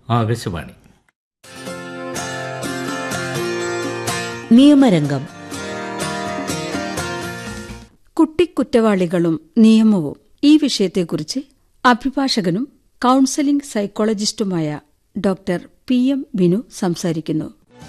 ആകാശവാണി നിയമരംഗം കുട്ടിക്കുറ്റവാളികളും നിയമവും ഈ വിഷയത്തെക്കുറിച്ച് അഭിഭാഷകനും കൌൺസലിംഗ് സൈക്കോളജിസ്റ്റുമായ ഡോക്ടർ പി എം ബിനു സംസാരിക്കുന്നു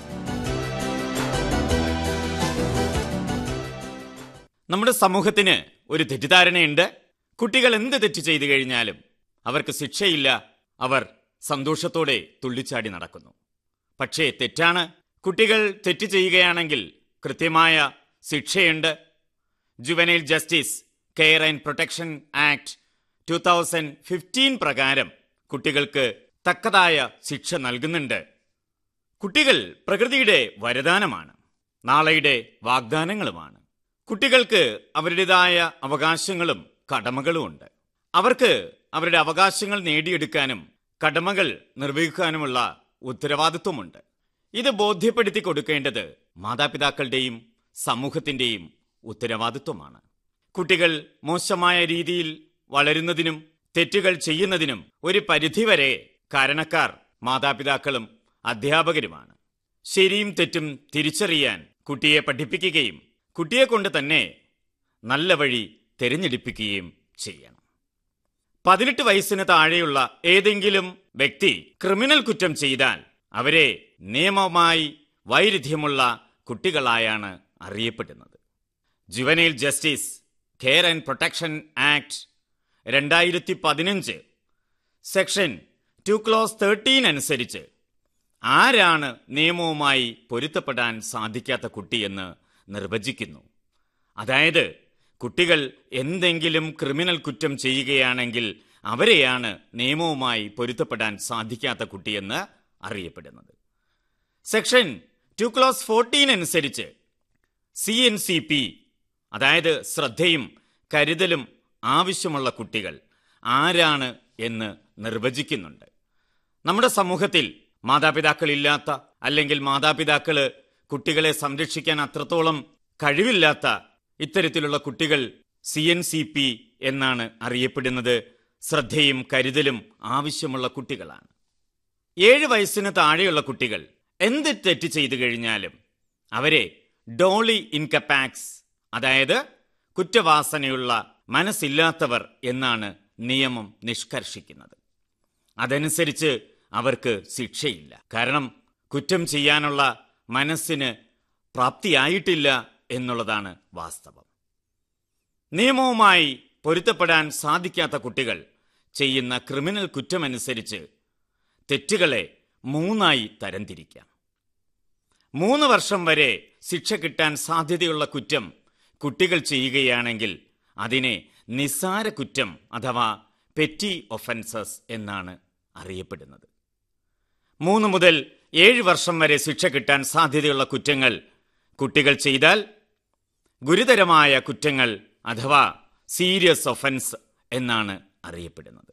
നമ്മുടെ സമൂഹത്തിന് ഒരു തെറ്റിദ്ധാരണയുണ്ട് കുട്ടികൾ എന്ത് തെറ്റ് ചെയ്തു കഴിഞ്ഞാലും അവർക്ക് ശിക്ഷയില്ല അവർ സന്തോഷത്തോടെ തുള്ളിച്ചാടി നടക്കുന്നു പക്ഷേ തെറ്റാണ് കുട്ടികൾ തെറ്റ് ചെയ്യുകയാണെങ്കിൽ കൃത്യമായ ശിക്ഷയുണ്ട് juvenile justice care and protection act two thousand fifteen പ്രകാരം കുട്ടികൾക്ക് തക്കതായ ശിക്ഷ നൽകുന്നുണ്ട് കുട്ടികൾ പ്രകൃതിയുടെ വരദാനമാണ് നാളെയുടെ വാഗ്ദാനങ്ങളുമാണ് കുട്ടികൾക്ക് അവരുടേതായ അവകാശങ്ങളും കടമകളുമുണ്ട് അവർക്ക് അവരുടെ അവകാശങ്ങൾ നേടിയെടുക്കാനും കടമകൾ നിർവഹിക്കാനുമുള്ള ഉത്തരവാദിത്വമുണ്ട് ഇത് ബോധ്യപ്പെടുത്തി കൊടുക്കേണ്ടത് മാതാപിതാക്കളുടെയും സമൂഹത്തിന്റെയും ഉത്തരവാദിത്വമാണ് കുട്ടികൾ മോശമായ രീതിയിൽ വളരുന്നതിനും തെറ്റുകൾ ചെയ്യുന്നതിനും ഒരു പരിധിവരെ കാരണക്കാർ മാതാപിതാക്കളും അധ്യാപകരുമാണ് ശരിയും തെറ്റും തിരിച്ചറിയാൻ കുട്ടിയെ പഠിപ്പിക്കുകയും കുട്ടിയെ കൊണ്ട് തന്നെ നല്ല വഴി തിരഞ്ഞെടുപ്പിക്കുകയും ചെയ്യണം പതിനെട്ട് വയസ്സിന് താഴെയുള്ള ഏതെങ്കിലും വ്യക്തി ക്രിമിനൽ കുറ്റം ചെയ്താൽ അവരെ നിയമവുമായി വൈരുദ്ധ്യമുള്ള കുട്ടികളായാണ് അറിയപ്പെടുന്നത് juvenile justice care and protection act രണ്ടായിരത്തി പതിനഞ്ച് സെക്ഷൻ ടു ക്ലോസ് തേർട്ടീൻ അനുസരിച്ച് ആരാണ് നിയമവുമായി പൊരുത്തപ്പെടാൻ സാധിക്കാത്ത കുട്ടിയെന്ന് നിർവചിക്കുന്നു അതായത് കുട്ടികൾ എന്തെങ്കിലും ക്രിമിനൽ കുറ്റം ചെയ്യുകയാണെങ്കിൽ അവരെയാണ് നിയമവുമായി പൊരുത്തപ്പെടാൻ സാധിക്കാത്ത കുട്ടിയെന്ന് അറിയപ്പെടുന്നത് സെക്ഷൻ ടു ക്ലോസ് ഫോർട്ടീൻ അനുസരിച്ച് സി എൻ സി പി അതായത് ശ്രദ്ധയും കരുതലും ആവശ്യമുള്ള കുട്ടികൾ ആരാണ് എന്ന് നിർവചിക്കുന്നുണ്ട് നമ്മുടെ സമൂഹത്തിൽ മാതാപിതാക്കളില്ലാത്ത അല്ലെങ്കിൽ മാതാപിതാക്കള് കുട്ടികളെ സംരക്ഷിക്കാൻ അത്രത്തോളം കഴിവില്ലാത്ത ഇത്തരത്തിലുള്ള കുട്ടികൾ സി എൻ സി പി എന്നാണ് അറിയപ്പെടുന്നത് ശ്രദ്ധയും കരുതലും ആവശ്യമുള്ള കുട്ടികളാണ് ഏഴ് വയസ്സിന് താഴെയുള്ള കുട്ടികൾ എന്ത് തെറ്റ് ചെയ്തു കഴിഞ്ഞാലും അവരെ ഡോളി ഇൻകപാക്സ് അതായത് കുറ്റവാസനയുള്ള മനസ്സില്ലാത്തവർ എന്നാണ് നിയമം നിഷ്കർഷിക്കുന്നത് അതനുസരിച്ച് അവർക്ക് ശിക്ഷയില്ല കാരണം കുറ്റം ചെയ്യാനുള്ള മനസ്സിന് പ്രാപ്തിയായിട്ടില്ല എന്നുള്ളതാണ് വാസ്തവം നിയമവുമായി പൊരുത്തപ്പെടാൻ സാധിക്കാത്ത കുട്ടികൾ ചെയ്യുന്ന ക്രിമിനൽ കുറ്റമനുസരിച്ച് തെറ്റുകളെ മൂന്നായി തരംതിരിക്കാം മൂന്ന് വർഷം വരെ ശിക്ഷ കിട്ടാൻ സാധ്യതയുള്ള കുറ്റം കുട്ടികൾ ചെയ്യുകയാണെങ്കിൽ അതിനെ നിസ്സാര കുറ്റം അഥവാ പെറ്റി ഒഫൻസസ് എന്നാണ് അറിയപ്പെടുന്നത് മൂന്ന് മുതൽ ഏഴ് വർഷം വരെ ശിക്ഷ കിട്ടാൻ സാധ്യതയുള്ള കുറ്റങ്ങൾ കുട്ടികൾ ചെയ്താൽ ഗുരുതരമായ കുറ്റങ്ങൾ അഥവാ സീരിയസ് ഒഫൻസ് എന്നാണ് അറിയപ്പെടുന്നത്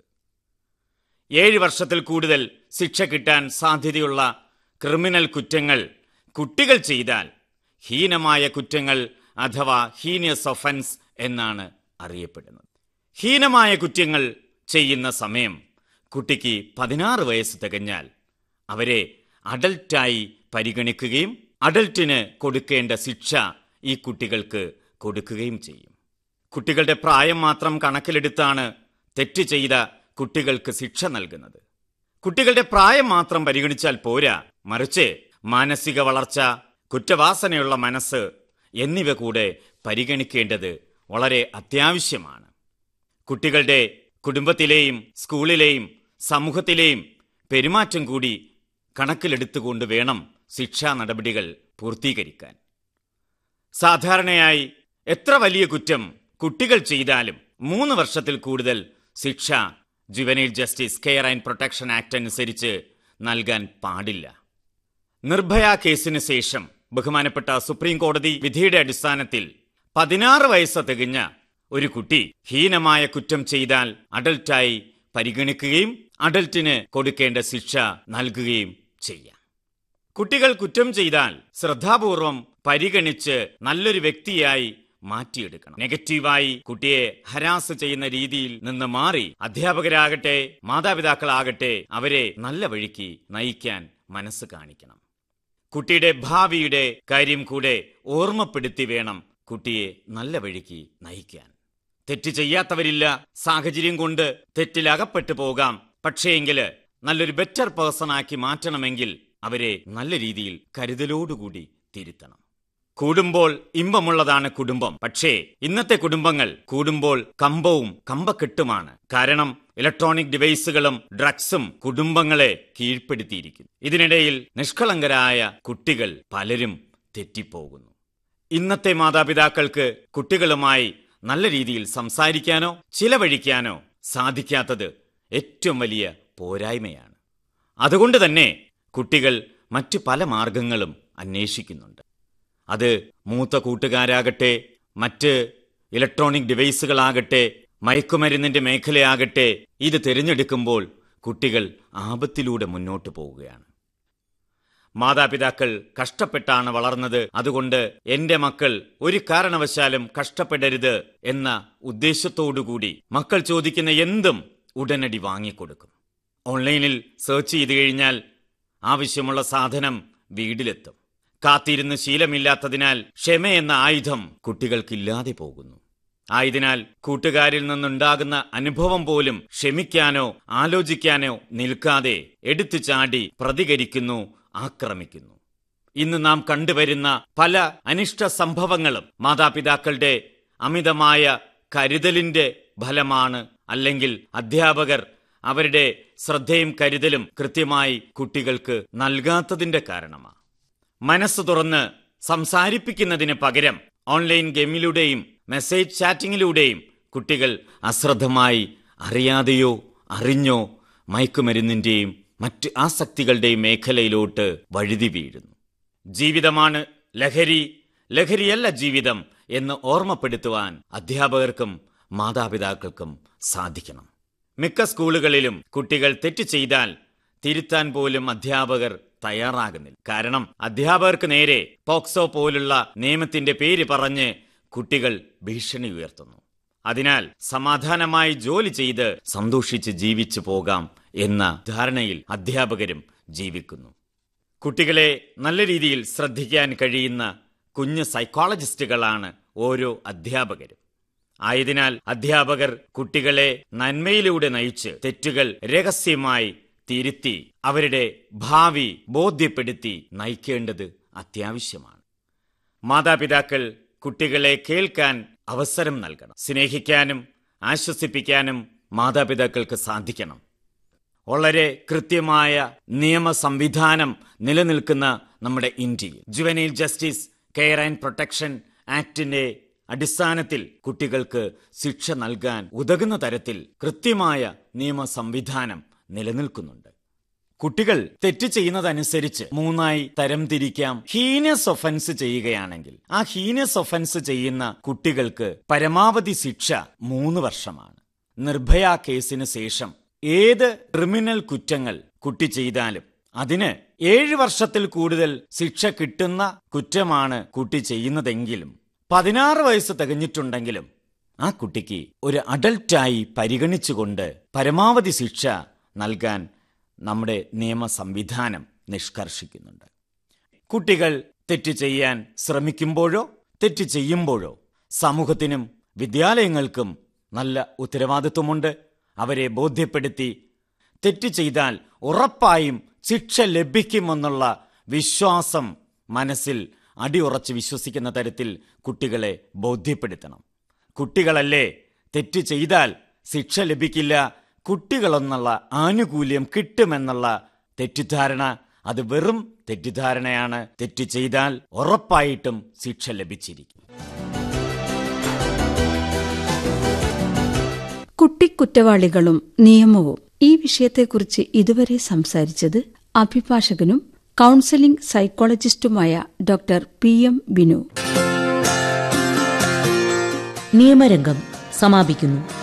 ഏഴ് വർഷത്തിൽ കൂടുതൽ ശിക്ഷ കിട്ടാൻ സാധ്യതയുള്ള ക്രിമിനൽ കുറ്റങ്ങൾ കുട്ടികൾ ചെയ്താൽ ഹീനമായ കുറ്റങ്ങൾ അഥവാ ഹീനിയസ് ഒഫൻസ് എന്നാണ് അറിയപ്പെടുന്നത് ഹീനമായ കുറ്റങ്ങൾ ചെയ്യുന്ന സമയം കുട്ടിക്ക് പതിനാറ് വയസ്സ് തികഞ്ഞാൽ അവരെ അഡൽട്ടായി പരിഗണിക്കുകയും അഡൽട്ടിന് കൊടുക്കേണ്ട ശിക്ഷ ഈ കുട്ടികൾക്ക് കൊടുക്കുകയും ചെയ്യും കുട്ടികളുടെ പ്രായം മാത്രം കണക്കിലെടുത്താണ് തെറ്റ് ചെയ്ത കുട്ടികൾക്ക് ശിക്ഷ നൽകുന്നത് കുട്ടികളുടെ പ്രായം മാത്രം പരിഗണിച്ചാൽ പോരാ മറിച്ച് മാനസിക വളർച്ച കുറ്റവാസനയുള്ള മനസ്സ് എന്നിവ കൂടെ പരിഗണിക്കേണ്ടത് വളരെ അത്യാവശ്യമാണ് കുട്ടികളുടെ കുടുംബത്തിലെയും സ്കൂളിലെയും സമൂഹത്തിലെയും പെരുമാറ്റം കൂടി കണക്കിലെടുത്തുകൊണ്ട് വേണം ശിക്ഷാ നടപടികൾ പൂർത്തീകരിക്കാൻ സാധാരണയായി എത്ര വലിയ കുറ്റം കുട്ടികൾ ചെയ്താലും മൂന്ന് വർഷത്തിൽ കൂടുതൽ ശിക്ഷ juvenile justice care and protection act അനുസരിച്ച് നൽകാൻ പാടില്ല നിർഭയ കേസിന് ശേഷം ബഹുമാനപ്പെട്ട സുപ്രീം കോടതി വിധിയുടെ അടിസ്ഥാനത്തിൽ പതിനാറ് വയസ്സ് തികഞ്ഞ ഒരു കുട്ടി ഹീനമായ കുറ്റം ചെയ്താൽ അഡൽട്ടായി പരിഗണിക്കുകയും അഡൽട്ടിന് കൊടുക്കേണ്ട ശിക്ഷ നൽകുകയും ചെയ്യാം കുട്ടികൾ കുറ്റം ചെയ്താൽ ശ്രദ്ധാപൂർവം പരിഗണിച്ച് നല്ലൊരു വ്യക്തിയായി മാറ്റിയെടുക്കണം നെഗറ്റീവായി കുട്ടിയെ ഹരാസ് ചെയ്യുന്ന രീതിയിൽ നിന്ന് മാറി അധ്യാപകരാകട്ടെ മാതാപിതാക്കളാകട്ടെ അവരെ നല്ല വഴിക്ക് നയിക്കാൻ മനസ്സ് കാണിക്കണം കുട്ടിയുടെ ഭാവിയുടെ കാര്യം കൂടെ ഓർമ്മപ്പെടുത്തി വേണം കുട്ടിയെ നല്ല വഴിക്ക് നയിക്കാൻ തെറ്റ് ചെയ്യാത്തവരില്ല സാഹചര്യം കൊണ്ട് തെറ്റിലകപ്പെട്ടു പോകാം പക്ഷേയെങ്കില് നല്ലൊരു ബെറ്റർ പേഴ്സൺ ആക്കി മാറ്റണമെങ്കിൽ അവരെ നല്ല രീതിയിൽ കരുതലോടുകൂടി തിരുത്തണം കൂടുമ്പോൾ ഇമ്പമുള്ളതാണ് കുടുംബം പക്ഷേ ഇന്നത്തെ കുടുംബങ്ങൾ കൂടുമ്പോൾ കമ്പവും കമ്പക്കെട്ടുമാണ് കാരണം ഇലക്ട്രോണിക് ഡിവൈസുകളും ഡ്രഗ്സും കുടുംബങ്ങളെ കീഴ്പ്പെടുത്തിയിരിക്കുന്നു ഇതിനിടയിൽ നിഷ്കളങ്കരായ കുട്ടികൾ പലരും തെറ്റിപ്പോകുന്നു ഇന്നത്തെ മാതാപിതാക്കൾക്ക് കുട്ടികളുമായി നല്ല രീതിയിൽ സംസാരിക്കാനോ ചിലവഴിക്കാനോ സാധിക്കാത്തത് ഏറ്റവും വലിയ പോരായ്മയാണ് അതുകൊണ്ട് തന്നെ കുട്ടികൾ മറ്റു പല മാർഗങ്ങളും അന്വേഷിക്കുന്നുണ്ട് അത് മൂത്ത കൂട്ടുകാരാകട്ടെ മറ്റ് ഇലക്ട്രോണിക് ഡിവൈസുകളാകട്ടെ മയക്കുമരുന്നിന്റെ മേഖലയാകട്ടെ ഇത് തിരഞ്ഞെടുക്കുമ്പോൾ കുട്ടികൾ ആപത്തിലൂടെ മുന്നോട്ടു പോവുകയാണ് മാതാപിതാക്കൾ കഷ്ടപ്പെട്ടാണ് വളർന്നത് അതുകൊണ്ട് എന്റെ മക്കൾ ഒരു കാരണവശാലും കഷ്ടപ്പെടരുത് എന്ന ഉദ്ദേശത്തോടുകൂടി മക്കൾ ചോദിക്കുന്ന എന്തും ഉടനടി വാങ്ങിക്കൊടുക്കും ഓൺലൈനിൽ സെർച്ച് ചെയ്തു കഴിഞ്ഞാൽ ആവശ്യമുള്ള സാധനം വീട്ടിലെത്തും കാത്തിരുന്ന് ശീലമില്ലാത്തതിനാൽ ക്ഷമ എന്ന ആയുധം കുട്ടികൾക്കില്ലാതെ പോകുന്നു ആയതിനാൽ കൂട്ടുകാരിൽ നിന്നുണ്ടാകുന്ന അനുഭവം പോലും ക്ഷമിക്കാനോ ആലോചിക്കാനോ നിൽക്കാതെ എടുത്തു ചാടി പ്രതികരിക്കുന്നു ആക്രമിക്കുന്നു ഇന്ന് നാം കണ്ടുവരുന്ന പല അനിഷ്ട സംഭവങ്ങളും മാതാപിതാക്കളുടെ അമിതമായ കരുതലിന്റെ ഫലമാണ് അല്ലെങ്കിൽ അധ്യാപകർ അവരുടെ ശ്രദ്ധയും കരുതലും കൃത്യമായി കുട്ടികൾക്ക് നൽകാത്തതിന്റെ കാരണമാണ് മനസ്സ് തുറന്ന് സംസാരിപ്പിക്കുന്നതിന് പകരം ഓൺലൈൻ ഗെയിമിലൂടെയും മെസ്സേജ് ചാറ്റിങ്ങിലൂടെയും കുട്ടികൾ അശ്രദ്ധമായി അറിയാതെയോ അറിഞ്ഞോ മയക്കുമരുന്നിന്റെയും മറ്റ് ആസക്തികളുടെയും മേഖലയിലോട്ട് വഴുതി വീഴുന്നു ജീവിതമാണ് ലഹരി ലഹരിയല്ല ജീവിതം എന്ന് ഓർമ്മപ്പെടുത്തുവാൻ അധ്യാപകർക്കും മാതാപിതാക്കൾക്കും സാധിക്കണം മിക്ക സ്കൂളുകളിലും കുട്ടികൾ തെറ്റ് ചെയ്താൽ തിരുത്താൻ പോലും അധ്യാപകർ തയ്യാറാകുന്നില്ല കാരണം അധ്യാപകർക്ക് നേരെ പോക്സോ പോലുള്ള നിയമത്തിന്റെ പേര് പറഞ്ഞ് കുട്ടികൾ ഭീഷണി ഉയർത്തുന്നു അതിനാൽ സമാധാനമായി ജോലി ചെയ്ത് സന്തോഷിച്ച് ജീവിച്ചു പോകാം എന്ന ധാരണയിൽ അധ്യാപകരും ജീവിക്കുന്നു കുട്ടികളെ നല്ല രീതിയിൽ ശ്രദ്ധിക്കാൻ കഴിയുന്ന കുഞ്ഞ് സൈക്കോളജിസ്റ്റുകളാണ് ഓരോ അധ്യാപകരും ആയതിനാൽ അധ്യാപകർ കുട്ടികളെ നന്മയിലൂടെ നയിച്ച് തെറ്റുകൾ രഹസ്യമായി തിരുത്തി അവരുടെ ഭാവി ബോധ്യപ്പെടുത്തി നയിക്കേണ്ടത് അത്യാവശ്യമാണ് മാതാപിതാക്കൾ കുട്ടികളെ കേൾക്കാൻ അവസരം നൽകണം സ്നേഹിക്കാനും ആശ്വസിപ്പിക്കാനും മാതാപിതാക്കൾക്ക് സാധിക്കണം വളരെ കൃത്യമായ നിയമ സംവിധാനം നിലനിൽക്കുന്ന നമ്മുടെ ഇന്ത്യയിൽ juvenile justice care and protection ആക്ടിന്റെ അടിസ്ഥാനത്തിൽ കുട്ടികൾക്ക് ശിക്ഷ നൽകാൻ ഉതകുന്ന തരത്തിൽ കൃത്യമായ നിയമ സംവിധാനം നിലനിൽക്കുന്നുണ്ട് കുട്ടികൾ തെറ്റ് ചെയ്യുന്നതനുസരിച്ച് മൂന്നായി തരംതിരിക്കാം ഹീനസ് ഒഫൻസ് ചെയ്യുകയാണെങ്കിൽ ആ ഹീനസ് ഒഫൻസ് ചെയ്യുന്ന കുട്ടികൾക്ക് പരമാവധി ശിക്ഷ മൂന്ന് വർഷമാണ് നിർഭയ കേസിന് ശേഷം ഏത് ക്രിമിനൽ കുറ്റങ്ങൾ കുട്ടി ചെയ്താലും അതിന് ഏഴ് വർഷത്തിൽ കൂടുതൽ ശിക്ഷ കിട്ടുന്ന കുറ്റമാണ് കുട്ടി ചെയ്യുന്നതെങ്കിലും പതിനാറ് വയസ്സ് തികഞ്ഞിട്ടുണ്ടെങ്കിലും ആ കുട്ടിക്ക് ഒരു അഡൽട്ടായി പരിഗണിച്ചുകൊണ്ട് പരമാവധി ശിക്ഷ നൽകാൻ നമ്മുടെ നിയമ സംവിധാനം നിഷ്കർഷിക്കുന്നുണ്ട് കുട്ടികൾ തെറ്റ് ചെയ്യാൻ ശ്രമിക്കുമ്പോഴോ തെറ്റ് ചെയ്യുമ്പോഴോ സമൂഹത്തിനും വിദ്യാലയങ്ങൾക്കും നല്ല ഉത്തരവാദിത്വമുണ്ട് അവരെ ബോധ്യപ്പെടുത്തി തെറ്റ് ചെയ്താൽ ഉറപ്പായും ശിക്ഷ ലഭിക്കുമെന്നുള്ള വിശ്വാസം മനസ്സിൽ അടിയുറച്ച് വിശ്വസിക്കുന്ന തരത്തിൽ കുട്ടികളെ ബോധ്യപ്പെടുത്തണം കുട്ടികളല്ലേ തെറ്റ് ചെയ്താൽ ശിക്ഷ ലഭിക്കില്ല കുട്ടികളെന്നുള്ള ആനുകൂല്യം കിട്ടുമെന്നുള്ള തെറ്റിദ്ധാരണ അത് വെറും തെറ്റിദ്ധാരണയാണ് തെറ്റ് ചെയ്താൽ ഉറപ്പായിട്ടും ശിക്ഷ ലഭിച്ചിരിക്കും കുട്ടിക്കുറ്റവാളികളും നിയമവും ഈ വിഷയത്തെക്കുറിച്ച് ഇതുവരെ സംസാരിച്ചത് അഭിഭാഷകനും കൌൺസിലിംഗ് സൈക്കോളജിസ്റ്റുമായ ഡോക്ടർ പി എം ബിനു നിയമരംഗം സമാപിക്കുന്നു